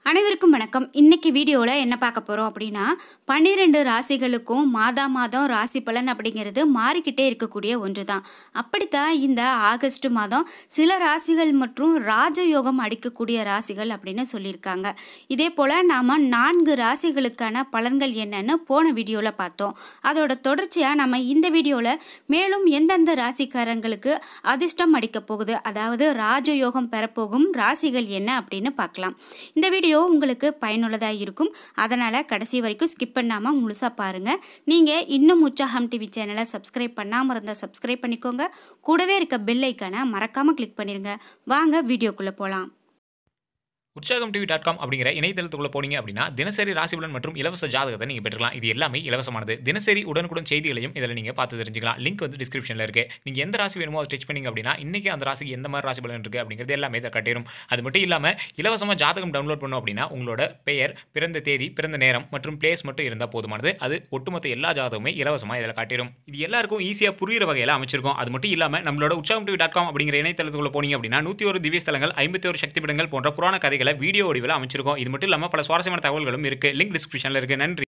அனைவருக்கும் வணக்கம் இன்னைக்கு வீடியோவில் என்ன பார்க்க போகிறோம் அப்படின்னா பன்னிரெண்டு ராசிகளுக்கும் மாதா மாதம் ராசி பலன் அப்படிங்கிறது மாறிக்கிட்டே இருக்கக்கூடிய ஒன்று தான் அப்படித்தான் இந்த ஆகஸ்ட் மாதம் சில ராசிகள் மற்றும் ராஜயோகம் அடிக்கக்கூடிய ராசிகள் அப்படின்னு சொல்லியிருக்காங்க இதே போல் நாம் நான்கு ராசிகளுக்கான பலன்கள் என்னன்னு போன வீடியோவில் பார்த்தோம் அதோட தொடர்ச்சியாக நம்ம இந்த வீடியோவில் மேலும் எந்தெந்த ராசிக்காரங்களுக்கு அதிர்ஷ்டம் அடிக்க போகுது அதாவது ராஜயோகம் பெறப்போகும் ராசிகள் என்ன அப்படின்னு பார்க்கலாம் இந்த வீடியோ உங்களுக்கு பயனுள்ளதாக இருக்கும் அதனால் கடைசி வரைக்கும் ஸ்கிப் பண்ணாமல் முழுசாக பாருங்கள் நீங்கள் இன்னும் உற்சாகம் டிவி சேனலை சப்ஸ்கிரைப் பண்ணாமல் இருந்தால் சப்ஸ்கிரைப் பண்ணிக்கோங்க கூடவே இருக்க பெல் ஐக்கானை மறக்காமல் கிளிக் பண்ணிடுங்க வாங்க வீடியோக்குள்ளே போகலாம் உற்சாகம் டிவி டாட் காம் அப்படிங்கிற இணையதளத்துக்குள்ள போனீங்க அப்படின்னா தினசரி ராசிபலன் மற்றும் இலவச ஜாதகத்தை நீங்கள் பெற்றுக்கலாம் இது எல்லாமே இலவசமானது தினசரி உடனுக்குடன் செய்திகளையும் இதில் நீங்கள் பார்த்து தெரிஞ்சுக்கலாம் லிங்க் வந்து டிஸ்கிரிப்ஷனில் இருக்கு நீங்கள் எந்த ராசி வேணுமோ அதை ஸ்டிச் பண்ணீங்க அப்படின்னா இன்னைக்கு அந்த ராசிக்கு எந்த மாதிரி ராசி பலன் இருக்குது அப்படிங்கிறது எல்லாமே இதை கட்டிடும் அது மட்டும் இல்லாமல் இலவசமாக ஜாதகம் டவுன்லோட் பண்ணோம் அப்படின்னா உங்களோட பெயர் பிறந்த தேதி பிறந்த நேரம் மற்றும் பிளேஸ் மட்டும் இருந்தால் போதுமானது அது ஒட்டுமொத்த எல்லா ஜாதகமே இலவசமாக இதில் காட்டிடும் இது எல்லாருக்கும் ஈஸியாக புரியுற வகையில் அமைச்சிருக்கும் அது மட்டும் இல்லாமல் நம்மளோட உற்சாகம் டிவி டாட் காம் அப்படிங்கிற இணையதளத்துக்குள்ள போனீங்க அப்படின்னா நூற்றி ஒரு திவ்ய ஸ்தலங்கள் ஐம்பத்தி ஒரு சக்தி பீடங்கள் போன்ற புராண கதைகளை வீடியோ வடிவில் அமைச்சிருக்கோம் இது மட்டும் இல்லாமல் பல சுவாரஸ்யமான தகவல்களும் இருக்கு லிங்க் டிஸ்கிரிப்ஷனில் இருக்கு நன்றி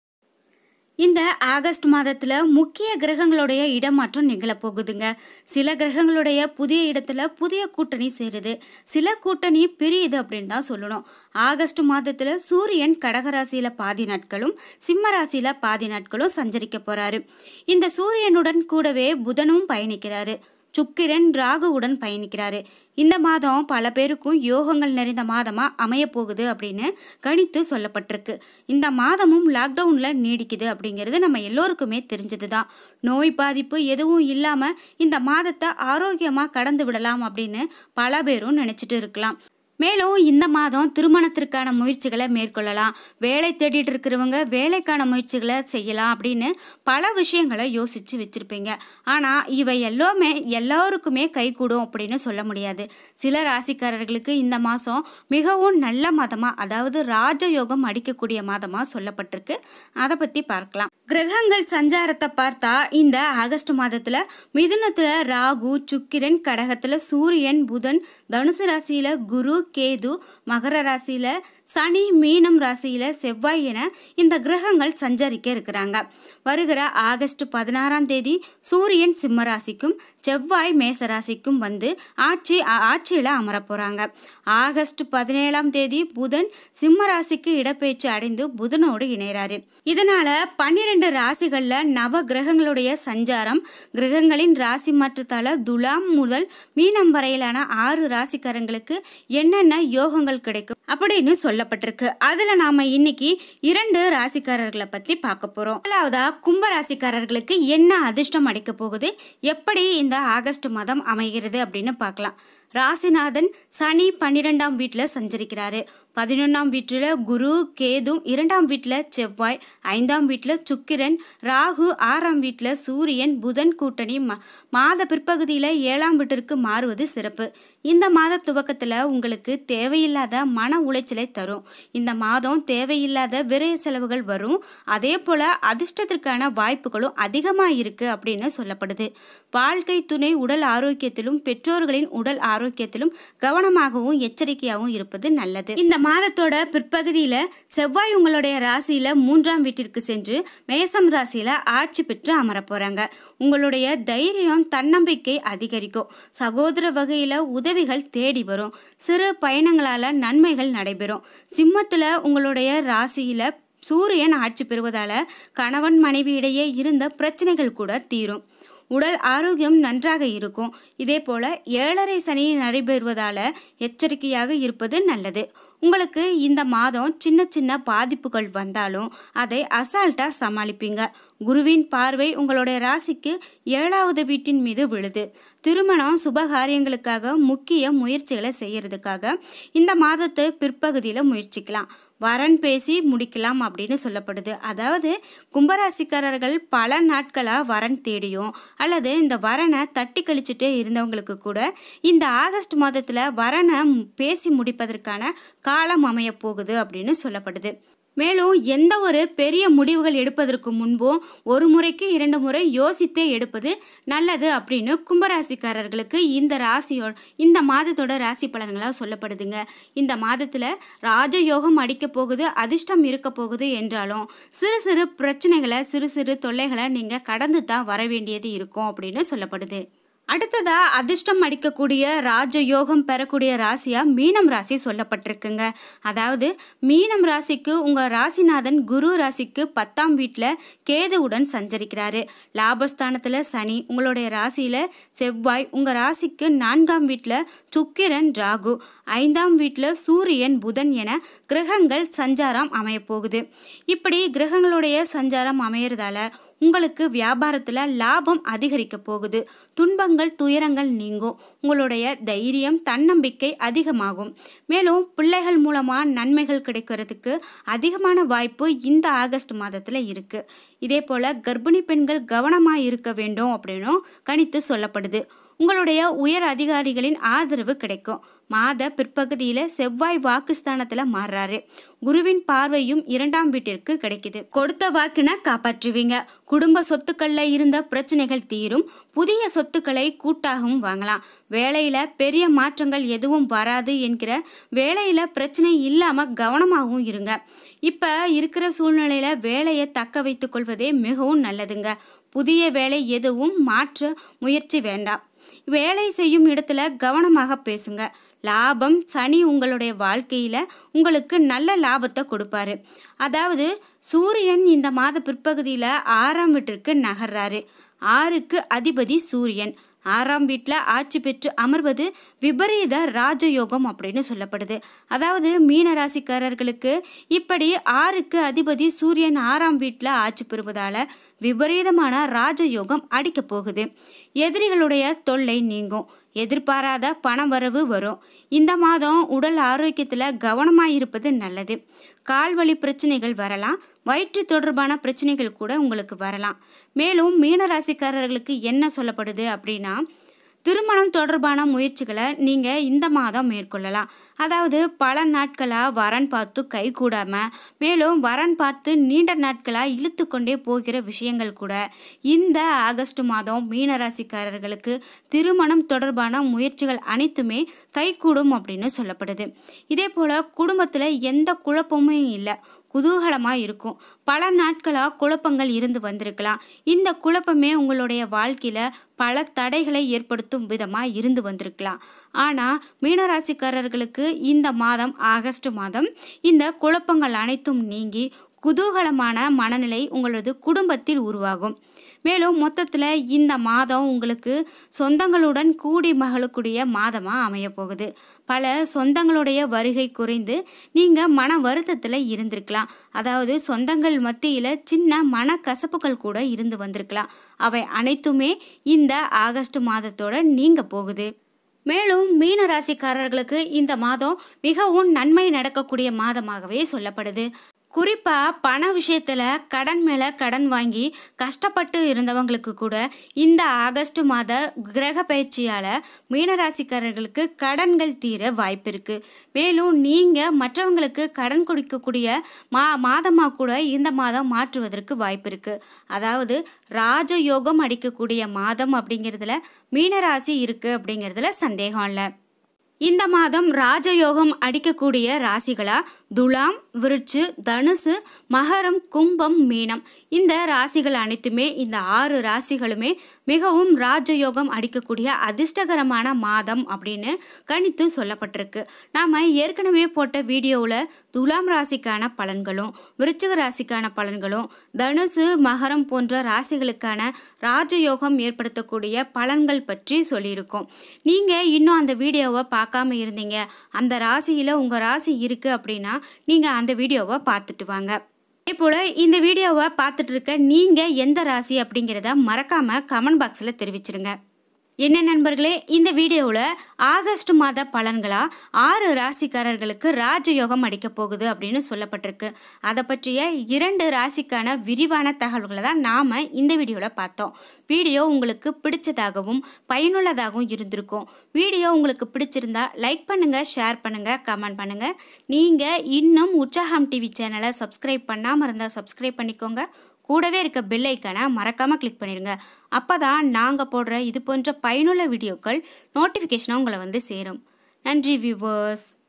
இந்த ஆகஸ்ட் மாதத்தில் முக்கிய கிரகங்களுடைய இடமாற்றம் நிகழப்போகுதுங்க சில கிரகங்களுடைய புதிய இடத்துல புதிய கூட்டணி சேருது சில கூட்டணி பிரியுது அப்படின்னு தான் சொல்லணும் ஆகஸ்ட் மாதத்தில் சூரியன் கடகராசியில் பாதி நாட்களும் சிம்ம ராசியில் பாதி நாட்களும் சஞ்சரிக்க போகிறாரு இந்த சூரியனுடன் கூடவே புதனும் பயணிக்கிறாரு சுக்கிரன் ராகுவுடன் பயணிக்கிறாரு இந்த மாதம் பல பேருக்கும் யோகங்கள் நிறைந்த மாதமாக அமைய போகுது அப்படின்னு கணித்து சொல்லப்பட்டிருக்கு இந்த மாதமும் லாக்டவுனில் நீடிக்குது அப்படிங்கிறது நம்ம எல்லோருக்குமே தெரிஞ்சது தான் நோய் பாதிப்பு எதுவும் இல்லாமல் இந்த மாதத்தை ஆரோக்கியமாக கடந்து விடலாம் அப்படின்னு பல பேரும் நினச்சிட்டு இருக்கலாம் மேலும் இந்த மாதம் திருமணத்திற்கான முயற்சிகளை மேற்கொள்ளலாம் வேலை தேடிட்டு இருக்கிறவங்க வேலைக்கான முயற்சிகளை செய்யலாம் அப்படின்னு பல விஷயங்களை யோசித்து வச்சுருப்பீங்க ஆனால் இவை எல்லாமே எல்லோருக்குமே கைகூடும் அப்படின்னு சொல்ல முடியாது சில ராசிக்காரர்களுக்கு இந்த மாதம் மிகவும் நல்ல மாதமாக அதாவது ராஜயோகம் அடிக்கக்கூடிய மாதமாக சொல்லப்பட்டிருக்கு அதை பற்றி பார்க்கலாம் கிரகங்கள் சஞ்சாரத்தை பார்த்தா இந்த ஆகஸ்ட் மாதத்தில் மிதுனத்தில் ராகு சுக்கிரன் கடகத்தில் சூரியன் புதன் தனுசு ராசியில் குரு கேது மகர ராசியில் சனி மீனம் ராசியில் செவ்வாய் என இந்த கிரகங்கள் சஞ்சரிக்க இருக்கிறாங்க வருகிற ஆகஸ்ட் பதினாறாம் தேதி சூரியன் சிம்ம ராசிக்கும் செவ்வாய் மேச ராசிக்கும் வந்து ஆட்சி ஆட்சியில் அமர போகிறாங்க ஆகஸ்ட் பதினேழாம் தேதி புதன் சிம்ம ராசிக்கு இடப்பெயர்ச்சி அடைந்து புதனோடு இணைகிறாரு இதனால் பன்னிரெண்டு ராசிகளில் நவ கிரகங்களுடைய சஞ்சாரம் கிரகங்களின் ராசி மாற்றத்தால் துலாம் முதல் மீனம் வரையிலான ஆறு ராசிக்காரங்களுக்கு என்னென்ன யோகங்கள் கிடைக்கும் அப்படின்னு சொல்லப்பட்டிருக்கு அதில் நாம் இன்னைக்கு இரண்டு ராசிக்காரர்களை பற்றி பார்க்க போகிறோம் முதலாவதா கும்ப ராசிக்காரர்களுக்கு என்ன அதிர்ஷ்டம் அடிக்க போகுது எப்படி இந்த ஆகஸ்ட் மாதம் அமைகிறது அப்படின்னு பார்க்கலாம் ராசிநாதன் சனி பன்னிரெண்டாம் வீட்டில் சஞ்சரிக்கிறாரு பதினொன்றாம் வீட்டில் குரு கேது இரண்டாம் வீட்டில் செவ்வாய் ஐந்தாம் வீட்டில் சுக்கிரன் ராகு ஆறாம் வீட்டில் சூரியன் புதன் கூட்டணி ம மாத பிற்பகுதியில் ஏழாம் வீட்டிற்கு மாறுவது சிறப்பு இந்த மாத துவக்கத்தில் உங்களுக்கு தேவையில்லாத மன உளைச்சலை தரும் இந்த மாதம் தேவையில்லாத விரைய செலவுகள் வரும் அதே போல் அதிர்ஷ்டத்திற்கான வாய்ப்புகளும் அதிகமாக இருக்குது அப்படின்னு சொல்லப்படுது வாழ்க்கை துணை உடல் ஆரோக்கியத்திலும் பெற்றோர்களின் உடல் ஆரோக்கியத்திலும் கவனமாகவும் எச்சரிக்கையாகவும் இருப்பது நல்லது இந்த மாதத்தோட பிற்பகுதியில் செவ்வாய் உங்களுடைய ராசியில் மூன்றாம் வீட்டிற்கு சென்று மேசம் ராசியில் ஆட்சி பெற்று அமர போகிறாங்க உங்களுடைய தைரியம் தன்னம்பிக்கை அதிகரிக்கும் சகோதர வகையில் உதவிகள் தேடி வரும் சிறு பயணங்களால் நன்மைகள் நடைபெறும் சிம்மத்தில் உங்களுடைய ராசியில் சூரியன் ஆட்சி பெறுவதால் கணவன் மனைவி இடையே இருந்த பிரச்சனைகள் கூட தீரும் உடல் ஆரோக்கியம் நன்றாக இருக்கும் இதே போல் ஏழரை சனி நடைபெறுவதால் எச்சரிக்கையாக இருப்பது நல்லது உங்களுக்கு இந்த மாதம் சின்ன சின்ன பாதிப்புகள் வந்தாலும் அதை அசால்ட்டாக சமாளிப்பீங்க குருவின் பார்வை உங்களுடைய ராசிக்கு ஏழாவது வீட்டின் மீது விழுது திருமணம் சுபகாரியங்களுக்காக முக்கிய முயற்சிகளை செய்யறதுக்காக இந்த மாதத்தை பிற்பகுதியில் முயற்சிக்கலாம் வரன் பேசி முடிக்கலாம் அப்படின்னு சொல்லப்படுது அதாவது கும்பராசிக்காரர்கள் பல நாட்களாக வரன் தேடியும் அல்லது இந்த வரனை தட்டி கழிச்சுட்டே இருந்தவங்களுக்கு கூட இந்த ஆகஸ்ட் மாதத்தில் வரனை பேசி முடிப்பதற்கான காலம் அமைய போகுது அப்படின்னு சொல்லப்படுது மேலும் எந்த ஒரு பெரிய முடிவுகள் எடுப்பதற்கு முன்பும் ஒரு முறைக்கு இரண்டு முறை யோசித்தே எடுப்பது நல்லது அப்படின்னு கும்பராசிக்காரர்களுக்கு இந்த ராசியோட இந்த மாதத்தோட ராசி பலன்களாக சொல்லப்படுதுங்க இந்த மாதத்தில் ராஜயோகம் அடிக்க போகுது அதிர்ஷ்டம் இருக்க போகுது என்றாலும் சிறு சிறு பிரச்சனைகளை சிறு சிறு தொல்லைகளை நீங்கள் கடந்து தான் வர வேண்டியது இருக்கும் அப்படின்னு சொல்லப்படுது அடுத்ததா அதிர்ஷ்டம் அடிக்கக்கூடிய ராஜயோகம் பெறக்கூடிய ராசியா மீனம் ராசி சொல்லப்பட்டிருக்குங்க அதாவது மீனம் ராசிக்கு உங்க ராசிநாதன் குரு ராசிக்கு பத்தாம் வீட்டில் கேதுவுடன் சஞ்சரிக்கிறாரு லாபஸ்தானத்தில் சனி உங்களுடைய ராசியில செவ்வாய் உங்க ராசிக்கு நான்காம் வீட்டில் சுக்கிரன் ராகு ஐந்தாம் வீட்டில் சூரியன் புதன் என கிரகங்கள் சஞ்சாரம் அமைய போகுது இப்படி கிரகங்களுடைய சஞ்சாரம் அமையறதால உங்களுக்கு வியாபாரத்தில் லாபம் அதிகரிக்க போகுது துன்பங்கள் துயரங்கள் நீங்கும் உங்களுடைய தைரியம் தன்னம்பிக்கை அதிகமாகும் மேலும் பிள்ளைகள் மூலமாக நன்மைகள் கிடைக்கிறதுக்கு அதிகமான வாய்ப்பு இந்த ஆகஸ்ட் மாதத்தில் இருக்குது இதே போல் கர்ப்பிணி பெண்கள் கவனமாக இருக்க வேண்டும் அப்படின்னும் கணித்து சொல்லப்படுது உங்களுடைய உயர் அதிகாரிகளின் ஆதரவு கிடைக்கும் மாத பிற்பகுதியில் செவ்வாய் வாக்குஸ்தானத்தில் மாறுறாரு குருவின் பார்வையும் இரண்டாம் வீட்டிற்கு கிடைக்குது கொடுத்த வாக்கினை காப்பாற்றுவீங்க குடும்ப சொத்துக்கள்ல இருந்த பிரச்சனைகள் தீரும் புதிய சொத்துக்களை கூட்டாகவும் வாங்கலாம் வேலையில பெரிய மாற்றங்கள் எதுவும் வராது என்கிற வேலையில பிரச்சனை இல்லாம கவனமாகவும் இருங்க இப்ப இருக்கிற சூழ்நிலையில வேலையை தக்க வைத்துக் கொள்வதே மிகவும் நல்லதுங்க புதிய வேலை எதுவும் மாற்ற முயற்சி வேண்டாம் வேலை செய்யும் இடத்துல கவனமாக பேசுங்க லாபம் சனி உங்களுடைய வாழ்க்கையில் உங்களுக்கு நல்ல லாபத்தை கொடுப்பாரு அதாவது சூரியன் இந்த மாத பிற்பகுதியில் ஆறாம் வீட்டிற்கு நகர்றாரு ஆறுக்கு அதிபதி சூரியன் ஆறாம் வீட்டில் ஆட்சி பெற்று அமர்வது விபரீத ராஜயோகம் அப்படின்னு சொல்லப்படுது அதாவது மீன ராசிக்காரர்களுக்கு இப்படி ஆறுக்கு அதிபதி சூரியன் ஆறாம் வீட்டில் ஆட்சி பெறுவதால விபரீதமான ராஜயோகம் அடிக்க போகுது எதிரிகளுடைய தொல்லை நீங்கும் எதிர்பாராத பண வரவு வரும் இந்த மாதம் உடல் ஆரோக்கியத்தில் கவனமாக இருப்பது நல்லது கால்வலி பிரச்சனைகள் வரலாம் வயிற்று தொடர்பான பிரச்சனைகள் கூட உங்களுக்கு வரலாம் மேலும் மீனராசிக்காரர்களுக்கு என்ன சொல்லப்படுது அப்படின்னா திருமணம் தொடர்பான முயற்சிகளை நீங்கள் இந்த மாதம் மேற்கொள்ளலாம் அதாவது பல நாட்களாக வரன் பார்த்து கை கூடாமல் மேலும் வரன் பார்த்து நீண்ட நாட்களாக இழுத்து கொண்டே போகிற விஷயங்கள் கூட இந்த ஆகஸ்ட் மாதம் மீனராசிக்காரர்களுக்கு திருமணம் தொடர்பான முயற்சிகள் அனைத்துமே கைகூடும் அப்படின்னு சொல்லப்படுது இதே போல் குடும்பத்தில் எந்த குழப்பமும் இல்லை குதூகலமாக இருக்கும் பல நாட்களாக குழப்பங்கள் இருந்து வந்திருக்கலாம் இந்த குழப்பமே உங்களுடைய வாழ்க்கையில் பல தடைகளை ஏற்படுத்தும் விதமாக இருந்து வந்திருக்கலாம் ஆனால் மீனராசிக்காரர்களுக்கு இந்த மாதம் ஆகஸ்ட் மாதம் இந்த குழப்பங்கள் அனைத்தும் நீங்கி குதூகலமான மனநிலை உங்களது குடும்பத்தில் உருவாகும் மேலும் மொத்தத்தில் இந்த மாதம் உங்களுக்கு சொந்தங்களுடன் கூடி மகளக்கூடிய மாதமாக அமைய போகுது பல சொந்தங்களுடைய வருகை குறைந்து நீங்கள் மன வருத்தத்தில் இருந்திருக்கலாம் அதாவது சொந்தங்கள் மத்தியில் சின்ன மனக்கசப்புகள் கூட இருந்து வந்திருக்கலாம் அவை அனைத்துமே இந்த ஆகஸ்ட் மாதத்தோட நீங்க போகுது மேலும் மீன ராசிக்காரர்களுக்கு இந்த மாதம் மிகவும் நன்மை நடக்கக்கூடிய மாதமாகவே சொல்லப்படுது குறிப்பாக பண விஷயத்தில் கடன் மேலே கடன் வாங்கி கஷ்டப்பட்டு இருந்தவங்களுக்கு கூட இந்த ஆகஸ்ட் மாத கிரக பயிற்சியால் மீனராசிக்காரர்களுக்கு கடன்கள் தீர வாய்ப்பு இருக்குது மேலும் நீங்கள் மற்றவங்களுக்கு கடன் கொடுக்கக்கூடிய மா மாதமாக கூட இந்த மாதம் மாற்றுவதற்கு வாய்ப்பு இருக்குது அதாவது ராஜயோகம் அடிக்கக்கூடிய மாதம் அப்படிங்கிறதுல மீனராசி இருக்குது அப்படிங்கிறதுல சந்தேகம் இல்லை இந்த மாதம் ராஜயோகம் அடிக்கக்கூடிய ராசிகளா துலாம் விருட்சு தனுசு மகரம் கும்பம் மீனம் இந்த ராசிகள் அனைத்துமே இந்த ஆறு ராசிகளுமே மிகவும் ராஜயோகம் அடிக்கக்கூடிய அதிர்ஷ்டகரமான மாதம் அப்படின்னு கணித்து சொல்லப்பட்டிருக்கு நாம் ஏற்கனவே போட்ட வீடியோவில் துலாம் ராசிக்கான பலன்களும் விருச்சிக ராசிக்கான பலன்களும் தனுசு மகரம் போன்ற ராசிகளுக்கான ராஜயோகம் ஏற்படுத்தக்கூடிய பலன்கள் பற்றி சொல்லியிருக்கோம் நீங்கள் இன்னும் அந்த வீடியோவை பார்க்காம இருந்தீங்க அந்த ராசியில் உங்கள் ராசி இருக்குது அப்படின்னா நீங்கள் அந்த வீடியோவை பார்த்துட்டு வாங்க அதே போல் இந்த வீடியோவை பார்த்துட்டு இருக்க நீங்கள் எந்த ராசி அப்படிங்கிறத மறக்காமல் கமெண்ட் பாக்ஸில் தெரிவிச்சிருங்க என்ன நண்பர்களே இந்த வீடியோவில் ஆகஸ்ட் மாத பலன்களா ஆறு ராசிக்காரர்களுக்கு ராஜயோகம் அடிக்க போகுது அப்படின்னு சொல்லப்பட்டிருக்கு அதை பற்றிய இரண்டு ராசிக்கான விரிவான தகவல்களை தான் நாம் இந்த வீடியோவில் பார்த்தோம் வீடியோ உங்களுக்கு பிடிச்சதாகவும் பயனுள்ளதாகவும் இருந்திருக்கும் வீடியோ உங்களுக்கு பிடிச்சிருந்தா லைக் பண்ணுங்கள் ஷேர் பண்ணுங்கள் கமெண்ட் பண்ணுங்கள் நீங்கள் இன்னும் உற்சாகம் டிவி சேனலை சப்ஸ்கிரைப் பண்ணாமல் இருந்தால் சப்ஸ்கிரைப் பண்ணிக்கோங்க கூடவே இருக்க பெல் ஐக்கனை மறக்காமல் கிளிக் பண்ணிடுங்க அப்போ தான் நாங்கள் போடுற இது போன்ற பயனுள்ள வீடியோக்கள் நோட்டிஃபிகேஷனாக உங்களை வந்து சேரும் நன்றி வியூவர்ஸ்